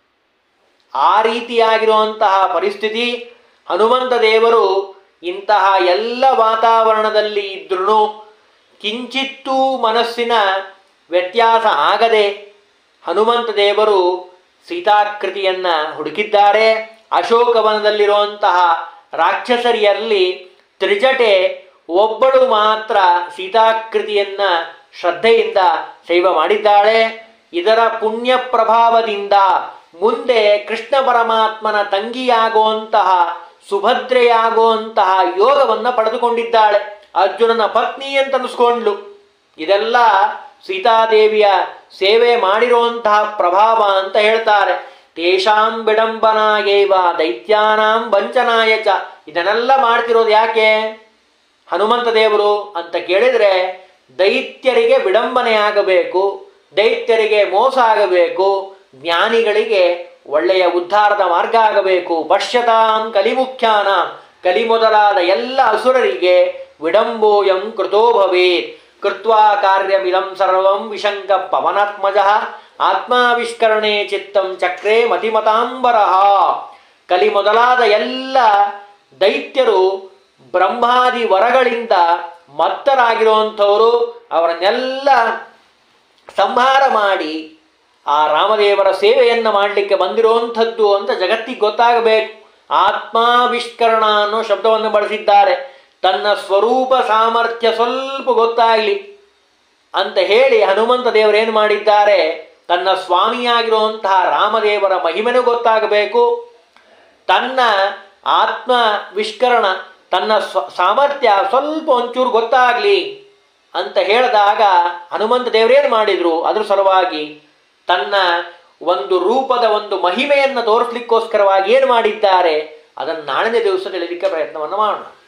ಆ ರೀತಿಯಾಗಿರುವಂತಹ ಪರಿಸ್ಥಿತಿ ಹನುಮಂತ ದೇವರು ಇಂತಹ ಎಲ್ಲ ವಾತಾವರಣದಲ್ಲಿ ಇದ್ರೂ ಕಿಂಚಿತ್ತೂ ಮನಸ್ಸಿನ ವ್ಯತ್ಯಾಸ ಆಗದೆ ಹನುಮಂತ ದೇವರು ಸೀತಾಕೃತಿಯನ್ನ ಹುಡುಕಿದ್ದಾರೆ ಅಶೋಕವನದಲ್ಲಿರುವಂತಹ ರಾಕ್ಷಸರಿಯಲ್ಲಿ ತ್ರಿಜಟೆ ಒಬ್ಬಳು ಮಾತ್ರ ಸೀತಾಕೃತಿಯನ್ನ ಶ್ರದ್ಧೆಯಿಂದ ಸೇವೆ ಮಾಡಿದ್ದಾಳೆ ಇದರ ಪುಣ್ಯ ಪ್ರಭಾವದಿಂದ ಮುಂದೆ ಕೃಷ್ಣ ಪರಮಾತ್ಮನ ತಂಗಿಯಾಗುವಂತಹ ಸುಭದ್ರೆಯಾಗುವಂತಹ ಯೋಗವನ್ನು ಪಡೆದುಕೊಂಡಿದ್ದಾಳೆ ಅರ್ಜುನನ ಪತ್ನಿ ಅಂತ ಅನಿಸ್ಕೊಂಡ್ಲು ಇದೆಲ್ಲ ಸೀತಾದೇವಿಯ ಸೇವೆ ಮಾಡಿರುವಂತಹ ಪ್ರಭಾವ ಅಂತ ಹೇಳ್ತಾರೆ ತೇಷಾಂ ವಿಡಂಬನಾಯೇವ ದೈತ್ಯಾನಾಂ ವಂಚನಾಯ ಚ ಇದನ್ನೆಲ್ಲ ಮಾಡ್ತಿರೋದು ಯಾಕೆ ಹನುಮಂತ ದೇವರು ಅಂತ ಕೇಳಿದರೆ ದೈತ್ಯರಿಗೆ ವಿಡಂಬನೆ ಆಗಬೇಕು ದೈತ್ಯರಿಗೆ ಮೋಸ ಆಗಬೇಕು ಜ್ಞಾನಿಗಳಿಗೆ ಒಳ್ಳೆಯ ಉದ್ಧಾರದ ಮಾರ್ಗ ಆಗಬೇಕು ಪಶ್ಯತಾಂ ಕಲಿಮುಖ್ಯಾನ ಕಲಿ ಮೊದಲಾದ ಎಲ್ಲ ಅಸುರರಿಗೆ ವಿಡಂಬೋಯಂ ಕೃತೋ ಭವೇತ್ ಕೃತ್ವಾ ಕಾರ್ಯಮಿದಂ ಸರ್ವಂ ವಿಶಂಕ ಪವನಾತ್ಮಜ ಆತ್ಮಾವಿಷ್ಕರಣೆ ಚಿತ್ತಂ ಚಕ್ರೇ ಮತಿಮತಾಂಬರಃ ಕಲಿ ಮೊದಲಾದ ಎಲ್ಲ ದೈತ್ಯರು ಬ್ರಹ್ಮಾದಿ ವರಗಳಿಂದ ಮತ್ತರಾಗಿರುವಂಥವರು ಅವರನ್ನೆಲ್ಲ ಸಂಹಾರ ಮಾಡಿ ಆ ರಾಮದೇವರ ಸೇವೆಯನ್ನು ಮಾಡಲಿಕ್ಕೆ ಬಂದಿರುವಂಥದ್ದು ಅಂತ ಜಗತ್ತಿಗೆ ಗೊತ್ತಾಗಬೇಕು ಆತ್ಮಾವಿಷ್ಕರಣ ಅನ್ನೋ ಶಬ್ದವನ್ನು ಬಳಸಿದ್ದಾರೆ ತನ್ನ ಸ್ವರೂಪ ಸಾಮರ್ಥ್ಯ ಸ್ವಲ್ಪ ಗೊತ್ತಾಗಲಿ ಅಂತ ಹೇಳಿ ಹನುಮಂತ ದೇವರೇನು ಮಾಡಿದ್ದಾರೆ ತನ್ನ ಸ್ವಾಮಿಯಾಗಿರುವಂತಹ ರಾಮದೇವರ ಮಹಿಮೆನೂ ಗೊತ್ತಾಗಬೇಕು ತನ್ನ ಆತ್ಮ ವಿಷ್ಕರಣ ತನ್ನ ಸ್ವ ಸಾಮರ್ಥ್ಯ ಸ್ವಲ್ಪ ಒಂಚೂರು ಗೊತ್ತಾಗಲಿ ಅಂತ ಹೇಳಿದಾಗ ಹನುಮಂತ ದೇವರೇನು ಮಾಡಿದರು ಅದ್ರ ಸಲುವಾಗಿ ತನ್ನ ಒಂದು ರೂಪದ ಒಂದು ಮಹಿಮೆಯನ್ನು ತೋರಿಸ್ಲಿಕ್ಕೋಸ್ಕರವಾಗಿ ಏನು ಮಾಡಿದ್ದಾರೆ ಅದನ್ನು ನಾಳಿನ ದಿವಸ ತಿಳಿಲಿಕ್ಕೆ ಪ್ರಯತ್ನವನ್ನು ಮಾಡೋಣ